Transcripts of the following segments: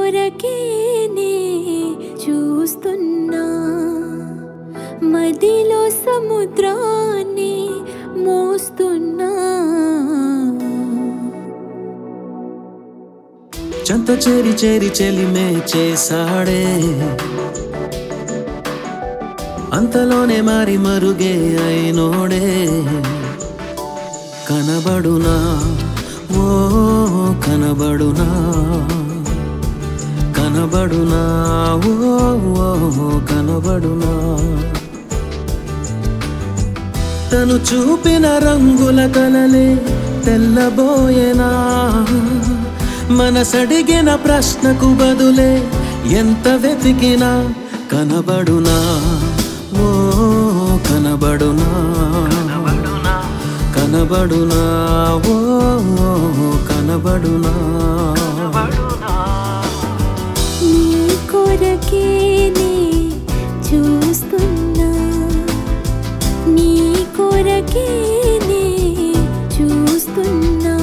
కొరకే నే చూస్తున్నా మదిలో సముద్రాన్ని మోస్తున్నా చెంత చేరి చేరి చెలిమే చేసాడే అంతలోనే మారి మరుగే అయినోడే కనబడునా ఓ కనబడునా కనబడునా ఓ ఓ, కనబడునా తను చూపిన రంగుల కలలే తెల్లబోయేనా మనసడిగిన ప్రశ్నకు బదులే ఎంత వెతికినా కనబడునా ఓ కనబడునా కనబడునా ఓ ఓ, కనబడునా నీ కొరకే నే చూస్తున్నా నీ కొరకే నే చూస్తున్నా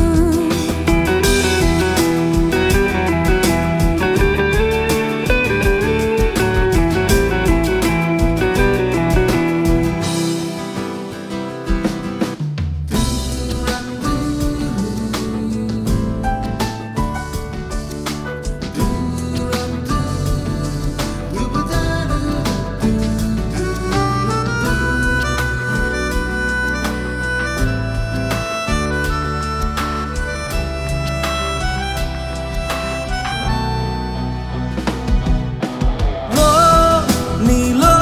ఓ నీలో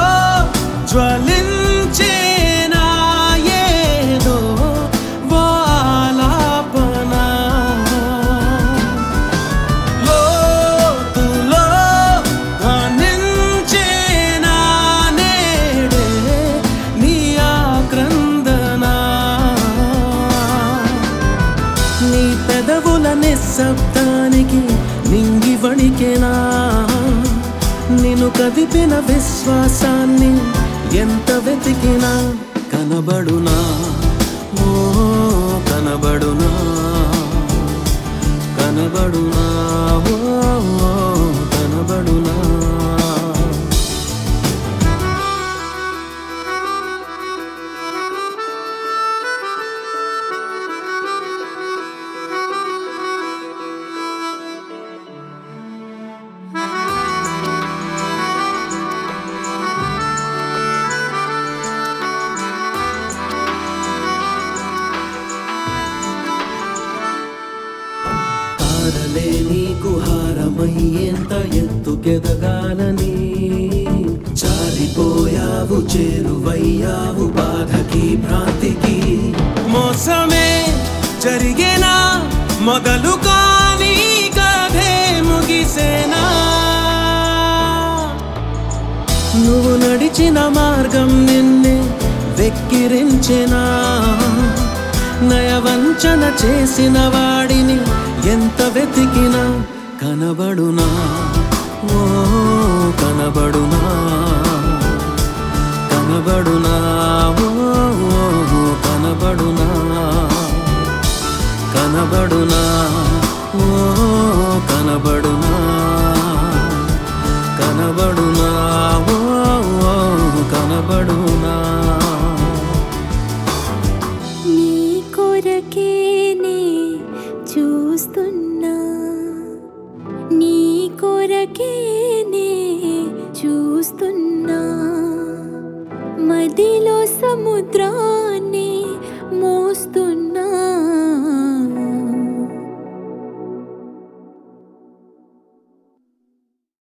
జ్వలించేనా ఏదో ఓ ఆలాపన లోతులో ధ్వనించేనా నేడే నీ ఆక్రందన నీ పెదవుల నిశ్శబ్దానికి నింగి వణికెనా నిన్ను కదిపిన విశ్వాసాన్ని ఎంత వెతికినా కనబడునా ఓ కనబడునా కనబడునా ఓ ఓ, కనబడునా తారలే నీకు హారమయ్యేంత ఎత్తుకెదగాలని చాలిపోయావు చేరువయ్యావు బాధకి భ్రాంతికి మోసమే జరిగేనా మొదలు కానీ కథే ముగిసేనా నువ్వు నడిచిన మార్గం నిన్నే వెక్కిరించెనా నయవంచన చేసిన వాడిని ఎంత వెతికినా కనబడునా ఓ కనబడునా కనబడునా ఓ ఓ, కనబడునా కనబడునా ఓ కనబడునా కనబడునా ఓ ఓ, కనబడునా నీ కొరకే నే చూస్తున్నా నీ కొరకే నే చూస్తున్నా మదిలో సముద్రా